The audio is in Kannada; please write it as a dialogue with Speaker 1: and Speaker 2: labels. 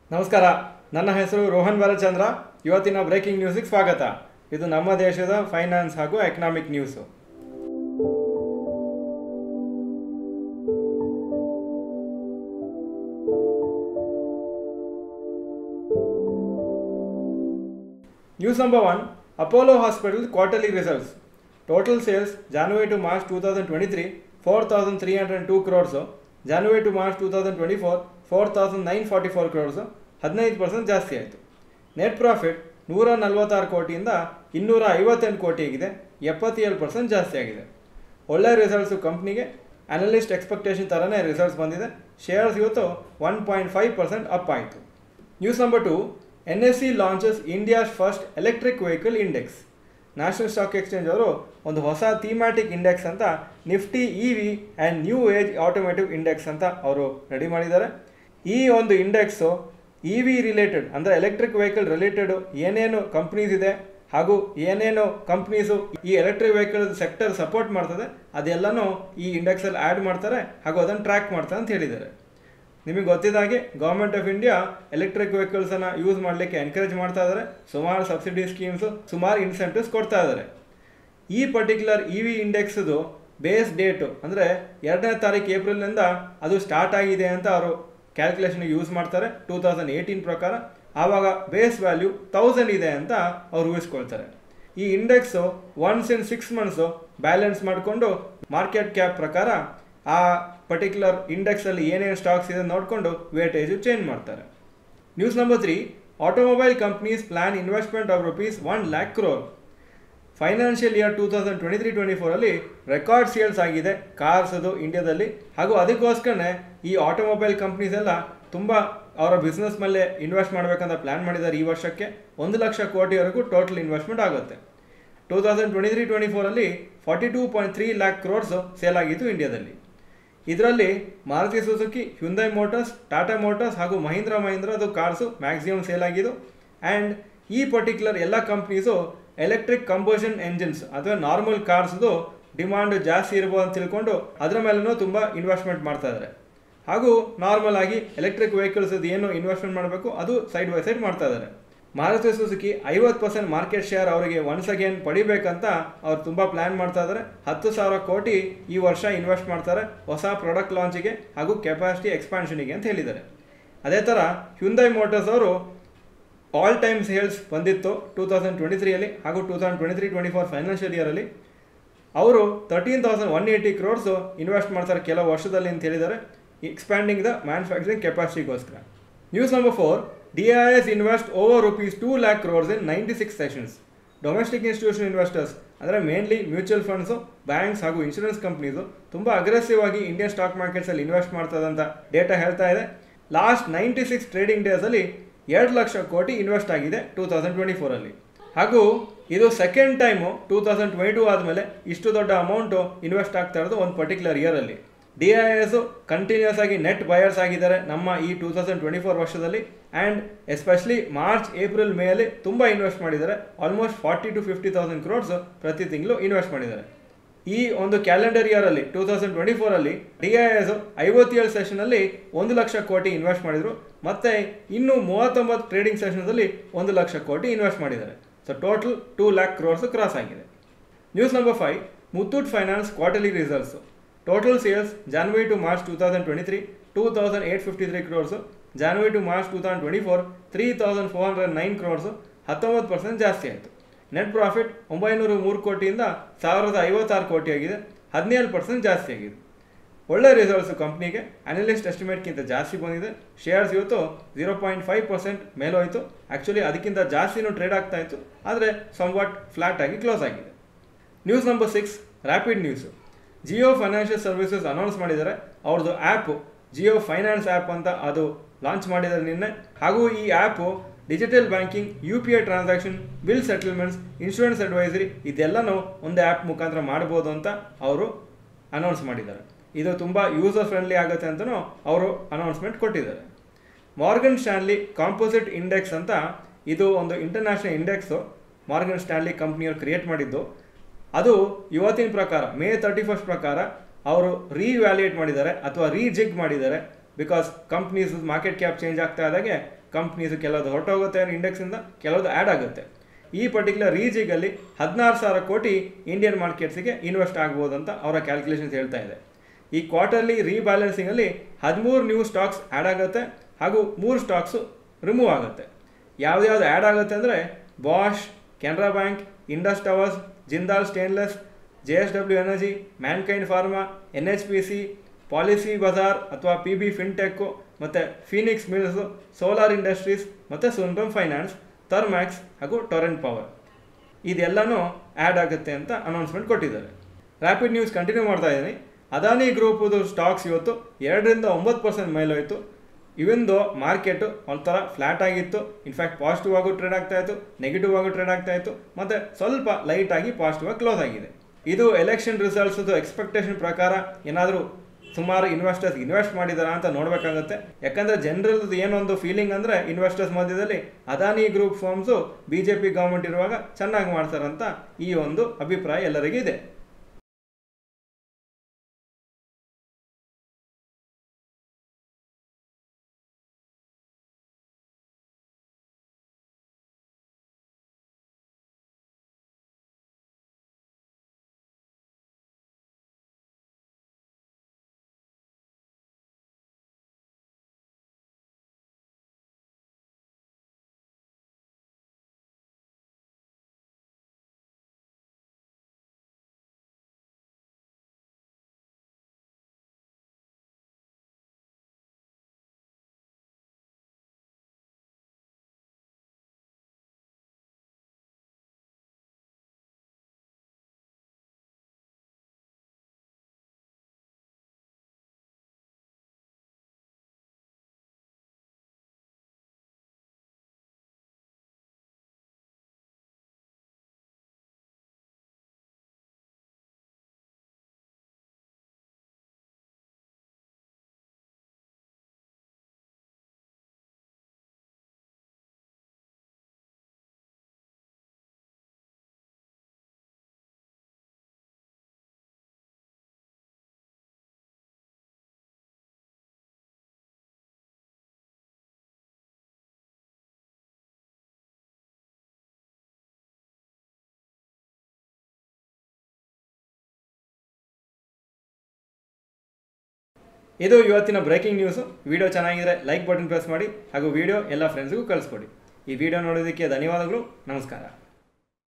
Speaker 1: ನಮಸ್ಕಾರ ನನ್ನ ಹೆಸರು ರೋಹನ್ ಬಾಲಚಂದ್ರ ಇವತ್ತಿನ ಬ್ರೇಕಿಂಗ್ ನ್ಯೂಸಿಗೆ ಸ್ವಾಗತ ಇದು ನಮ್ಮ ದೇಶದ ಫೈನಾನ್ಸ್ ಹಾಗೂ economic news news number one Apollo hospital quarterly results total sales January to March two thousand twenty three four thousand three hundred two crores January to March two thousand twenty four four thousand nine forty four crores ಹದಿನೈದು ಪರ್ಸೆಂಟ್ ಜಾಸ್ತಿ ಆಯಿತು ನೆಟ್ ಪ್ರಾಫಿಟ್ ನೂರ ನಲವತ್ತಾರು ಕೋಟಿಯಿಂದ ಇನ್ನೂರ ಐವತ್ತೆಂಟು ಕೋಟಿ ಆಗಿದೆ ಎಪ್ಪತ್ತೇಳು ಪರ್ಸೆಂಟ್ ಜಾಸ್ತಿ ಆಗಿದೆ ಒಳ್ಳೆಯ ರಿಸಲ್ಟ್ಸು ಕಂಪ್ನಿಗೆ ಅನಲಿಸ್ಟ್ ಎಕ್ಸ್ಪೆಕ್ಟೇಷನ್ ಥರನೇ ರಿಸಲ್ಟ್ಸ್ ಬಂದಿದೆ ಶೇರ್ಸ್ ಇವತ್ತು one point five percent up ಆಯಿತು news number two N S C launches India's first electric vehicle index national stock exchange ಅವರು ಒಂದು ಹೊಸ ಥೀಮ್ಯಾಟಿಕ್ ಇಂಡೆಕ್ಸ್ ಅಂತ Nifty E V and new age automotive index ಅಂತ ಅವರು ರೆಡಿ ಮಾಡಿದ್ದಾರೆ ಈ ಒಂದು ಇಂಡೆಕ್ಸು ಇ ವಿ ರಿಲೇಟೆಡ್ ಅಂದರೆ ಎಲೆಕ್ಟ್ರಿಕ್ ವೆಹಿಕಲ್ ರಿಲೇಟೆಡ್ ಏನೇನು ಕಂಪ್ನೀಸ್ ಇದೆ ಹಾಗೂ ಏನೇನು ಕಂಪ್ನೀಸು ಈ ಎಲೆಕ್ಟ್ರಿಕ್ ವೆಹಿಕಲ್ ಸೆಕ್ಟರ್ ಸಪೋರ್ಟ್ ಮಾಡ್ತದೆ ಅದೆಲ್ಲನೂ ಈ ಇಂಡೆಕ್ಸಲ್ಲಿ ಆ್ಯಡ್ ಮಾಡ್ತಾರೆ ಹಾಗೂ ಅದನ್ನು ಟ್ರ್ಯಾಕ್ ಮಾಡ್ತಾರೆ ಅಂತ ಹೇಳಿದ್ದಾರೆ ನಿಮಗೆ ಗೊತ್ತಿದ್ದಾಗೆ ಗೌರ್ಮೆಂಟ್ ಆಫ್ ಇಂಡಿಯಾ ಎಲೆಕ್ಟ್ರಿಕ್ ವೆಹಿಕಲ್ಸನ್ನು ಯೂಸ್ ಮಾಡಲಿಕ್ಕೆ ಎನ್ಕರೇಜ್ ಮಾಡ್ತಾ ಇದ್ದಾರೆ ಸುಮಾರು ಸಬ್ಸಿಡಿ ಸ್ಕೀಮ್ಸು ಸುಮಾರು ಇನ್ಸೆಂಟಿವ್ಸ್ ಕೊಡ್ತಾ ಇದ್ದಾರೆ ಈ ಪರ್ಟಿಕ್ಯುಲರ್ ಇ ವಿ ಇಂಡೆಕ್ಸ್ದು ಬೇಸ್ ಡೇಟು ಅಂದರೆ ಎರಡನೇ ತಾರೀಕು ಏಪ್ರಿಲ್ನಿಂದ ಅದು ಸ್ಟಾರ್ಟ್ ಆಗಿದೆ ಅಂತ ಅವರು ಕ್ಯಾಲ್ಕುಲೇಷನ್ಗೆ ಯೂಸ್ ಮಾಡ್ತಾರೆ ಟೂ ತೌಸಂಡ್ ಏಯ್ಟೀನ್ ಪ್ರಕಾರ ಆವಾಗ ಬೇಸ್ ವ್ಯಾಲ್ಯೂ ತೌಸಂಡ್ ಇದೆ ಅಂತ ಅವ್ರು ಊಹಿಸ್ಕೊಳ್ತಾರೆ ಈ index once in six months balance ಮಾಡಿಕೊಂಡು ಮಾರ್ಕೆಟ್ ಕ್ಯಾಪ್ ಪ್ರಕಾರ ಆ ಪರ್ಟಿಕ್ಯುಲರ್ ಇಂಡೆಕ್ಸಲ್ಲಿ ಏನೇನು ಸ್ಟಾಕ್ಸ್ ಇದೆ ನೋಡಿಕೊಂಡು ವೇಟೇಜು ಚೇಂಜ್ ಮಾಡ್ತಾರೆ news number three automobile companies plan investment of rupees one lakh crore financial year two thousand twenty three twenty ಫೋರಲ್ಲಿ ರೆಕಾರ್ಡ್ ಸೇಲ್ಸ್ ಆಗಿದೆ ಕಾರ್ಸ್ ಅದು ಇಂಡಿಯಾದಲ್ಲಿ ಹಾಗೂ ಅದಕ್ಕೋಸ್ಕರನೇ ಈ ಆಟೋಮೊಬೈಲ್ ಕಂಪ್ನೀಸ್ ಎಲ್ಲ ತುಂಬ ಅವರ ಬಿಸ್ನೆಸ್ ಮೇಲೆ ಇನ್ವೆಸ್ಟ್ ಮಾಡಬೇಕಂತ ಪ್ಲ್ಯಾನ್ ಮಾಡಿದ್ದಾರೆ ಈ ವರ್ಷಕ್ಕೆ ಒಂದು ಲಕ್ಷ ಕೋಟಿವರೆಗೂ ಟೋಟಲ್ ಇನ್ವೆಸ್ಟ್ಮೆಂಟ್ ಆಗುತ್ತೆ two thousand twenty three twenty ಫೋರಲ್ಲಿ forty two point three lakh crores sale ಆಗಿತ್ತು ಇಂಡಿಯಾದಲ್ಲಿ ಇದರಲ್ಲಿ Maruti Suzuki Hyundai motors Tata motors ಹಾಗೂ ಮಹೀಂದ್ರ ಮಹೀಂದ್ರದು ಕಾರ್ಸು ಮ್ಯಾಕ್ಸಿಮಮ್ ಸೇಲ್ ಆಗಿದ್ದು ಆ್ಯಂಡ್ ಈ ಪರ್ಟಿಕ್ಯುಲರ್ ಎಲ್ಲ ಕಂಪ್ನೀಸು ಎಲೆಕ್ಟ್ರಿಕ್ ಕಂಬೋಷನ್ ಎಂಜಿನ್ಸ್ ಅಥವಾ ನಾರ್ಮಲ್ ಕಾರ್ಸ್ದು ಡಿಮಾಂಡ್ ಜಾಸ್ತಿ ಇರ್ಬೋದು ಅಂತ ತಿಳ್ಕೊಂಡು ಅದರ ಮೇಲೂ ತುಂಬ ಇನ್ವೆಸ್ಟ್ಮೆಂಟ್ ಮಾಡ್ತಾ ಇದ್ದಾರೆ ಹಾಗೂ ನಾರ್ಮಲ್ ಆಗಿ ಎಲೆಕ್ಟ್ರಿಕ್ ವೆಹಿಕಲ್ಸ್ ಏನು ಇನ್ವೆಸ್ಟ್ಮೆಂಟ್ ಮಾಡಬೇಕು ಅದು ಸೈಡ್ ಬೈ ಸೈಡ್ ಮಾಡ್ತಾ ಇದ್ದಾರೆ ಮಾರುತಿ ಸುಜುಕಿ ಐವತ್ತು ಪರ್ಸೆಂಟ್ ಮಾರ್ಕೆಟ್ ಶೇರ್ ಅವರಿಗೆ ಒನ್ಸ್ ಅಗೇನ್ ಪಡಿಬೇಕಂತ ಅವ್ರು ತುಂಬ ಪ್ಲ್ಯಾನ್ ಮಾಡ್ತಾ ಇದ್ದಾರೆ ಹತ್ತು ಸಾವಿರ ಕೋಟಿ ಈ ವರ್ಷ ಇನ್ವೆಸ್ಟ್ ಮಾಡ್ತಾರೆ ಹೊಸ ಪ್ರಾಡಕ್ಟ್ ಲಾಂಚಿಗೆ ಹಾಗೂ ಕೆಪಾಸಿಟಿ ಎಕ್ಸ್ಪಾನ್ಷನಿಗೆ ಅಂತ ಹೇಳಿದ್ದಾರೆ ಅದೇ ಥರ ಹ್ಯುಂದೈ ಮೋಟರ್ಸ್ ಅವರು ಆಲ್ ಟೈಮ್ ಸೇಲ್ಸ್ ಬಂದಿತ್ತು ಟೂ ತೌಸಂಡ್ ಟ್ವೆಂಟಿ ತ್ರೀಯಲ್ಲಿ ಹಾಗೂ two thousand twenty three twenty four financial ಇಯರಲ್ಲಿ ಅವರು thirteen thousand one eighty crores invest ಮಾಡ್ತಾರೆ ಕೆಲವು ವರ್ಷದಲ್ಲಿ ಅಂತ ಹೇಳಿದ್ದಾರೆ ಎಕ್ಸ್ಪ್ಯಾಂಡಿಂಗ್ ದ ಮ್ಯಾನುಫ್ಯಾಕ್ಚರಿಂಗ್ ಕೆಪಾಸಿಟಿಗೋಸ್ಕರ news number four D I S invest over rupees two lakh crores in ninety six sessions domestic institution investors ಅಂದರೆ ಮೇನ್ಲಿ ಮ್ಯೂಚುವಲ್ ಫಂಡ್ಸು ಬ್ಯಾಂಕ್ಸ್ ಹಾಗೂ ಇನ್ಶೂರೆನ್ಸ್ ಕಂಪ್ನೀಸು ತುಂಬ ಅಗ್ರೆಸಿವ್ ಆಗಿ ಇಂಡಿಯನ್ ಸ್ಟಾಕ್ ಮಾರ್ಕೆಟ್ಸಲ್ಲಿ ಇನ್ವೆಸ್ಟ್ ಮಾಡ್ತದೆ ಅಂತ ಡೇಟಾ ಹೇಳ್ತಾ ಇದೆ ಲಾಸ್ಟ್ ನೈಂಟಿ ಸಿಕ್ಸ್ ಟ್ರೇಡಿಂಗ್ ಡೇಸಲ್ಲಿ ಎರಡು ಲಕ್ಷ ಕೋಟಿ ಇನ್ವೆಸ್ಟ್ ಆಗಿದೆ ಟೂ ತೌಸಂಡ್ ಟ್ವೆಂಟಿ ಫೋರಲ್ಲಿ ಹಾಗೂ ಇದು second time two thousand twenty two ಆದಮೇಲೆ ಇಷ್ಟು ದೊಡ್ಡ ಅಮೌಂಟು ಇನ್ವೆಸ್ಟ್ ಆಗ್ತಾ ಇರೋದು ಒಂದು ಪರ್ಟಿಕ್ಯುಲರ್ ಇಯರಲ್ಲಿ ಡಿ ಐ ಎಸ್ ಕಂಟಿನ್ಯೂಸ್ ಆಗಿ ನೆಟ್ ಬಯರ್ಸ್ ಆಗಿದ್ದಾರೆ ನಮ್ಮ ಈ ಟೂ ತೌಸಂಡ್ ಟ್ವೆಂಟಿ ಫೋರ್ ವರ್ಷದಲ್ಲಿ ಆ್ಯಂಡ್ ಎಸ್ಪೆಷಲಿ ಮಾರ್ಚ್ ಏಪ್ರಿಲ್ ಮೇಯಲ್ಲಿ ತುಂಬ ಇನ್ವೆಸ್ಟ್ ಮಾಡಿದ್ದಾರೆ almost forty to fifty thousand crores ಪ್ರತಿ ತಿಂಗಳು ಇನ್ವೆಸ್ಟ್ ಮಾಡಿದ್ದಾರೆ ಈ ಒಂದು ಕ್ಯಾಲೆಂಡರ್ ಇಯರಲ್ಲಿ ಟೂ ತೌಸಂಡ್ ಟ್ವೆಂಟಿ ಫೋರಲ್ಲಿ ಡಿ ಐ ಎಸ್ ಐವತ್ತೇಳು ಸೆಷನಲ್ಲಿ ಒಂದು ಲಕ್ಷ ಕೋಟಿ ಇನ್ವೆಸ್ಟ್ ಮಾಡಿದರು ಮತ್ತು ಇನ್ನು ಮೂವತ್ತೊಂಬತ್ತು ಟ್ರೇಡಿಂಗ್ ಸೆಷನ್ಸಲ್ಲಿ ಒಂದು ಲಕ್ಷ ಕೋಟಿ ಇನ್ವೆಸ್ಟ್ ಮಾಡಿದ್ದಾರೆ so total two lakh crores cross ಆಗಿದೆ news number five Muthoot finance quarterly results total sales January to March two thousand twenty three two thousand eight fifty three crores January to March two thousand twenty four three thousand four hundred nine crores ಹತ್ತೊಂಬತ್ತು ಪರ್ಸೆಂಟ್ ಜಾಸ್ತಿ ಆಯಿತು ನೆಟ್ ಪ್ರಾಫಿಟ್ ಒಂಬೈನೂರು ಮೂರು ಕೋಟಿಯಿಂದ ಸಾವಿರದ ಐವತ್ತಾರು ಕೋಟಿ ಆಗಿದೆ ಹದಿನೇಳು ಪರ್ಸೆಂಟ್ ಜಾಸ್ತಿ ಆಗಿದೆ ಒಳ್ಳೆ ರಿಸಲ್ಟ್ಸು ಕಂಪ್ನಿಗೆ ಅನಲಿಸ್ಟ್ ಎಸ್ಟಿಮೇಟ್ಗಿಂತ ಜಾಸ್ತಿ ಬಂದಿದೆ ಶೇರ್ಸ್ ಇವತ್ತು ಝೀರೋ ಪಾಯಿಂಟ್ ಫೈವ್ ಪರ್ಸೆಂಟ್ ಮೇಲೋಯ್ತು ಆ್ಯಕ್ಚುಲಿ ಅದಕ್ಕಿಂತ ಜಾಸ್ತಿನೂ ಟ್ರೇಡ್ ಆಗ್ತಾ ಇತ್ತು ಆದರೆ ಸಂವಾಟ್ ಫ್ಲಾಟ್ ಆಗಿ ಕ್ಲೋಸ್ ಆಗಿದೆ news number six rapid news Jio financial services announce ಮಾಡಿದ್ದಾರೆ ಅವ್ರದ್ದು ಆ್ಯಪು ಜಿಯೋ ಫೈನಾನ್ಸ್ ಆ್ಯಪ್ ಅಂತ ಅದು ಲಾಂಚ್ ಮಾಡಿದ್ದಾರೆ ನಿನ್ನೆ ಹಾಗೂ ಈ app digital banking U P I transaction bill settlements insurance advisory ಇದೆಲ್ಲನೂ ಒಂದು ಆ್ಯಪ್ ಮುಖಾಂತರ ಮಾಡ್ಬೋದು ಅಂತ ಅವರು ಅನೌನ್ಸ್ ಮಾಡಿದ್ದಾರೆ ಇದು ತುಂಬ ಯೂಸರ್ ಫ್ರೆಂಡ್ಲಿ ಆಗುತ್ತೆ ಅಂತಲೂ ಅವರು ಅನೌನ್ಸ್ಮೆಂಟ್ ಕೊಟ್ಟಿದ್ದಾರೆ ಮಾರ್ಗನ್ ಸ್ಟ್ಯಾನ್ಲಿ ಕಾಂಪೋಸಿಟ್ ಇಂಡೆಕ್ಸ್ ಅಂತ ಇದು ಒಂದು ಇಂಟರ್ನ್ಯಾಷನಲ್ ಇಂಡೆಕ್ಸು ಮಾರ್ಗನ್ ಸ್ಟ್ಯಾನ್ಲಿ ಕಂಪ್ನಿಯವರು ಕ್ರಿಯೇಟ್ ಮಾಡಿದ್ದು ಅದು ಇವತ್ತಿನ ಪ್ರಕಾರ ಮೇ ತರ್ಟಿ ಫಸ್ಟ್ ಪ್ರಕಾರ ಅವರು ರೀವ್ಯಾಲ್ಯೂಯೇಟ್ ಮಾಡಿದ್ದಾರೆ ಅಥವಾ ರೀಜಿಗ್ ಮಾಡಿದ್ದಾರೆ because companies market cap change ಆಗ್ತಾ ಇದ್ದಾಗೆ ಕಂಪ್ನೀಸ್ ಕೆಲವುದು ಹೊರಟೋಗುತ್ತೆ ಇಂಡೆಕ್ಸಿಂದ ಕೆಲವುದು ಆ್ಯಡ್ ಆಗುತ್ತೆ ಈ ಪರ್ಟಿಕ್ಯುಲರ್ ರೀಜಿಗಲ್ಲಿ ಹದಿನಾರು ಸಾವಿರ ಕೋಟಿ ಇಂಡಿಯನ್ ಮಾರ್ಕೆಟ್ಸಿಗೆ ಇನ್ವೆಸ್ಟ್ ಆಗ್ಬೋದು ಅಂತ ಅವರ ಕ್ಯಾಲ್ಕುಲೇಷನ್ಸ್ ಹೇಳ್ತಾ ಇದೆ ಈ ಕ್ವಾರ್ಟರ್ಲಿ ರೀಬ್ಯಾಲೆನ್ಸಿಂಗಲ್ಲಿ ಹದಿಮೂರು ನ್ಯೂ ಸ್ಟಾಕ್ಸ್ ಆ್ಯಡ್ ಆಗುತ್ತೆ ಹಾಗೂ ಮೂರು ಸ್ಟಾಕ್ಸು ರಿಮೂವ್ ಆಗುತ್ತೆ ಯಾವ್ದ್ಯಾವ್ದು ಆ್ಯಡ್ ಆಗುತ್ತೆ ಅಂದರೆ Bosch Canara bank Indus towers Jindal stainless J S W energy Mankind pharma N H P C policy bazaar ಅಥವಾ ಪಿ ಬಿ ಫಿನ್ಟೆಕ್ಕು ಮತ್ತು ಫೀನಿಕ್ಸ್ ಮಿಲ್ಸು ಸೋಲಾರ್ ಇಂಡಸ್ಟ್ರೀಸ್ ಮತ್ತು ಸುನ್ರಮ್ ಫೈನಾನ್ಸ್ ಥರ್ಮ್ಯಾಕ್ಸ್ ಹಾಗೂ ಟೊರೆಂಟ್ ಪವರ್ ಇದೆಲ್ಲನೂ ಆ್ಯಡ್ ಆಗುತ್ತೆ ಅಂತ ಅನೌನ್ಸ್ಮೆಂಟ್ ಕೊಟ್ಟಿದ್ದಾರೆ ರ್ಯಾಪಿಡ್ ನ್ಯೂಸ್ ಕಂಟಿನ್ಯೂ ಮಾಡ್ತಾ ಇದ್ದೀನಿ ಅದಾನಿ ಗ್ರೂಪದು ಸ್ಟಾಕ್ಸ್ ಇವತ್ತು ಎರಡರಿಂದ ಒಂಬತ್ತು ಪರ್ಸೆಂಟ್ ಮೇಲೋಯ್ತು ಇವಂದು ಮಾರ್ಕೆಟು ಒಂಥರ ಫ್ಲಾಟ್ ಆಗಿತ್ತು ಇನ್ಫ್ಯಾಕ್ಟ್ ಪಾಸಿಟಿವ್ ಆಗು ಟ್ರೇಡ್ ಆಗ್ತಾ ಇತ್ತು ನೆಗೆಟಿವ್ ಆಗು ಟ್ರೇಡ್ ಆಗ್ತಾ ಇತ್ತು ಮತ್ತು ಸ್ವಲ್ಪ ಲೈಟ್ ಆಗಿ ಪಾಸಿಟಿವ್ ಆಗಿ ಕ್ಲೋಸ್ ಆಗಿದೆ ಇದು ಎಲೆಕ್ಷನ್ ರಿಸಲ್ಟ್ಸ್ದು ಎಕ್ಸ್ಪೆಕ್ಟೇಷನ್ ಪ್ರಕಾರ ಏನಾದರೂ ಸುಮಾರು ಇನ್ವೆಸ್ಟರ್ಸ್ ಇನ್ವೆಸ್ಟ್ ಮಾಡಿದಾರಾ ಅಂತ ನೋಡಬೇಕಾಗುತ್ತೆ ಯಾಕಂದರೆ ಜನರಲ್ದು ಏನೊಂದು ಫೀಲಿಂಗ್ ಅಂದರೆ ಇನ್ವೆಸ್ಟರ್ಸ್ ಮಧ್ಯದಲ್ಲಿ Adani group firms B J P government ಇರುವಾಗ ಚೆನ್ನಾಗಿ ಮಾಡ್ತಾರಂತ ಈ ಒಂದು ಅಭಿಪ್ರಾಯ ಎಲ್ಲರಿಗೂ ಇದೆ ಇದು ಇವತ್ತಿನ ಬ್ರೇಕಿಂಗ್ ನ್ಯೂಸು ವಿಡಿಯೋ ಚೆನ್ನಾಗಿದ್ರೆ ಲೈಕ್ ಬಟನ್ ಪ್ರೆಸ್ ಮಾಡಿ ಹಾಗೂ ವಿಡಿಯೋ ಎಲ್ಲ ಫ್ರೆಂಡ್ಸ್ಗೂ ಕಳಿಸ್ಕೊಡಿ ಈ ವಿಡಿಯೋ ನೋಡೋದಕ್ಕೆ ಧನ್ಯವಾದಗಳು ನಮಸ್ಕಾರ